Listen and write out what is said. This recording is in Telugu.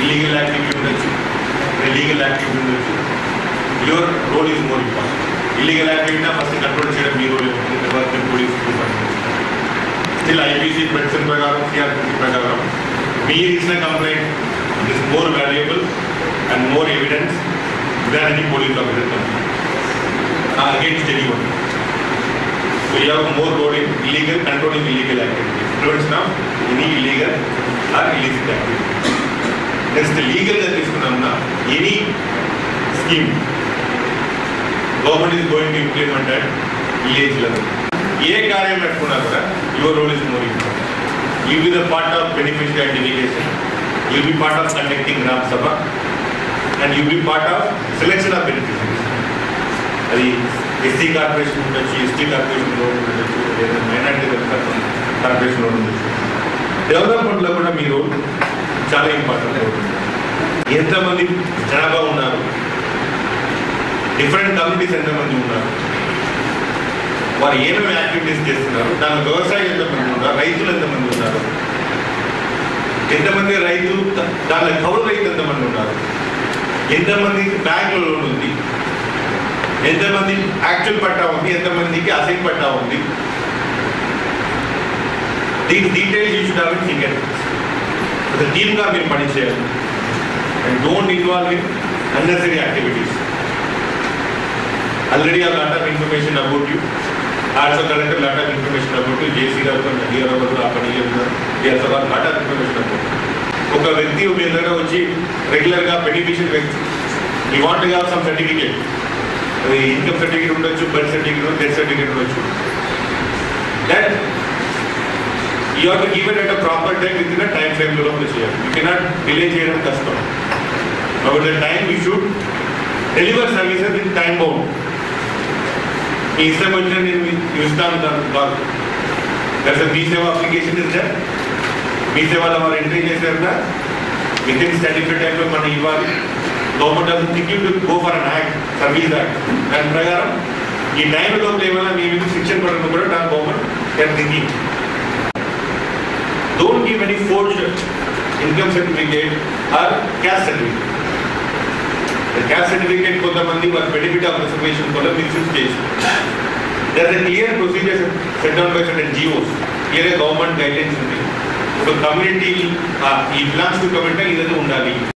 ఇల్లీగల్ యాక్టివిటీ ఉండొచ్చు లీగల్ యాక్టివిటీ ఉండొచ్చు your role is more important illegal activity first control చేయడం మీ రోల్ ఉంటుంది తర్వాత పోలీస్ స్టిల్ ఐపీసీ ప్రిన్సిపల్ ప్రకారం సిఆర్పిసి ప్రకారం మీరు ఇచ్చిన complaint is more valuable and more evidence than any police officer against any one So you have more role in illegal, controlling illegal activities. Prevention of any illegal or illicit activity. Next లీగల్గా తీసుకున్నామన్నా any scheme government is going to implemented village level ఏ కార్యం పెట్టుకున్నా కూడా your role is more important you be the part of beneficiary identification you be part of conducting gram sabha and you be part of selection of beneficiaries అది ఎస్సీ కార్పొరేషన్ ఉండొచ్చు ఎస్టీ కార్పొరేషన్ లోన్ ఉండొచ్చు లేదా మైనార్టీ వెల్ఫేర్ కార్పొరేషన్ లోన్ ఉండొచ్చు డెవలప్మెంట్లో కూడా మీరు చాలా ఇంపార్టెంట్ ఎంతమంది జనాభా ఉన్నారు డిఫరెంట్ కమ్యూనిటీస్ ఎంతమంది ఉన్నారు వారు ఏమేమి యాక్టివిటీస్ చేస్తున్నారు దాని వ్యవసాయం ఎంతమంది ఉన్నారు రైతులు ఎంతమంది ఉన్నారు ఎంతమంది రైతు దాని కౌలు రైతు ఎంతమంది ఉన్నారు ఎంతమంది బ్యాంకులో లోన్ ఉంది ఎంతమంది యాక్చువల్ పట్టా ఉంది ఎంతమందికి అసైన్ పట్టా ఉంది దీని details you should have in finger ఒక టీమ్గా మీరు పనిచేయాలి and don't involve in unnecessary activities already a lot of information about you also collector lot of information about you JC గారు డిఆర్ గారు ఆ పని చేస్తున్నారు DR sir lot of information about ఒక వ్యక్తి మీ దగ్గర వచ్చి రెగ్యులర్గా బెనిఫిషియల్ వ్యక్తి ఈ వాంట్ గా సమ్ సర్టిఫికేట్ అది ఇన్కమ్ సర్టిఫికేట్ ఉండొచ్చు బర్త్ సర్టిఫికేట్ డెత్ సర్టిఫికేట్ ఉండొచ్చు that you have to give it at a proper time within a time frame లో చేయాలి యూ కెనాట్ డిలే చేయడం కష్టం కాబట్టి the time you should deliver services with time bound మీ ఇష్టం వచ్చిన నేను మీకు ఇస్తాను కాదు కాదు దట్స్ మీ సేవ అప్లికేషన్ ఇస్ దట్ మీ సేవలో వారు ఎంట్రీ చేశారు విత్ ఇన్ స్టాటిఫైడ్ టైంలో మనం ఇవ్వాలి government of thinking to go for an act service act దాని ప్రకారం ఈ టైం లోపల ఏమైనా మీ మీద శిక్షణ పడడం కూడా దాని government can thinking don't give any forge income certificate or caste certificate caste certificate కొంతమంది వారి బెనిఫిట్ ఆఫ్ రిజర్వేషన్ వల్ల మిస్యూజ్ చేసి there a clear procedure set down by certain GOs clear government guidelines ఉంది ఒక కమ్యూనిటీ ఈ బిలాంగ్స్ టు కమ్యూనిటీ ఇదని ఉండాలి